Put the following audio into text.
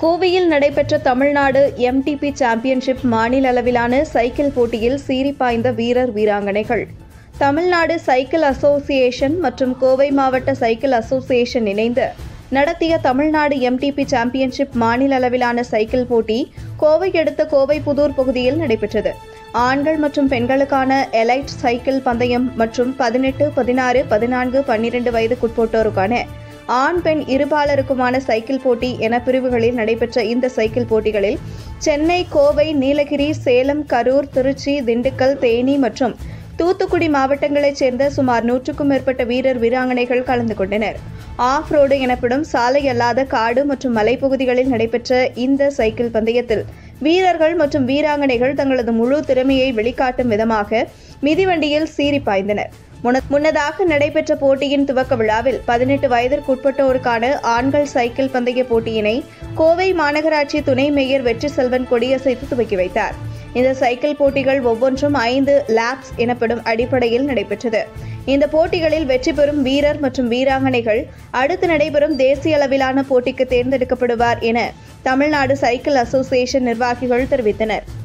கோவையில் நடைபெற்ற Tamil Nadu MTB championship மாநில அளவிலான சைக்கிள் போட்டியில் சீறிப்பாய்ந்த வீரர் வீராங்கனைகள் தமிழ்நாடு சைக்கிள் அசோசியேஷன் மற்றும் கோவை மாவட்ட சைக்கிள் அசோசியேஷன் இணைந்து நடத்திய தமிழ்நாடு எம்டிபி சாம்பியன்ஷிப் மாநில அளவிலான சைக்கிள் போட்டி கோவை அடுத்த கோவை புதூர் பகுதியில் நடைபெற்றது ஆண்கள் மற்றும் பெண்களுக்கான எலைட் சைக்கிள் பந்தயம் மற்றும் பதினெட்டு பதினாறு பதினான்கு பன்னிரண்டு வயதுக்குட்பட்டோருக்கான ஆண் பெண் இருபாலருக்குமான சைக்கிள் போட்டி என பிரிவுகளில் நடைபெற்ற இந்த சைக்கிள் போட்டிகளில் சென்னை கோவை நீலகிரி சேலம் கரூர் திருச்சி திண்டுக்கல் தேனி மற்றும் தூத்துக்குடி மாவட்டங்களைச் சேர்ந்த சுமார் நூற்றுக்கும் மேற்பட்ட வீரர் வீராங்கனைகள் கலந்து கொண்டனர் ஆஃப் ரோடு எனப்படும் சாலை அல்லாத காடு மற்றும் மலைப்பகுதிகளில் நடைபெற்ற இந்த சைக்கிள் பந்தயத்தில் வீரர்கள் மற்றும் வீராங்கனைகள் தங்களது முழு திறமையை வெளிக்காட்டும் விதமாக மிதிவண்டியில் சீறி பாய்ந்தனர் முன்ன- முன்னதாக நடைபெற்ற போட்டியின் துவக்க விழாவில் பதினெட்டு வயதிற்குட்பட்டோருக்கான ஆண்கள் சைக்கிள் பந்தய போட்டியினை கோவை மாநகராட்சி துணை மேயர் வெற்றி செல்வன் கொடியசைத்து துவக்கி வைத்தார் இந்த சைக்கிள் போட்டிகள் ஒவ்வொன்றும் ஐந்து லேப்ஸ் எனப்படும் அடிப்படையில் நடைபெற்றது இந்த போட்டிகளில் வெற்றி பெறும் வீரர் மற்றும் வீராங்கனைகள் அடுத்து நடைபெறும் தேசிய அளவிலான போட்டிக்கு தேர்ந்தெடுக்கப்படுவார் என தமிழ்நாடு சைக்கிள் அசோசியேஷன் நிர்வாகிகள் தெரிவித்தனர்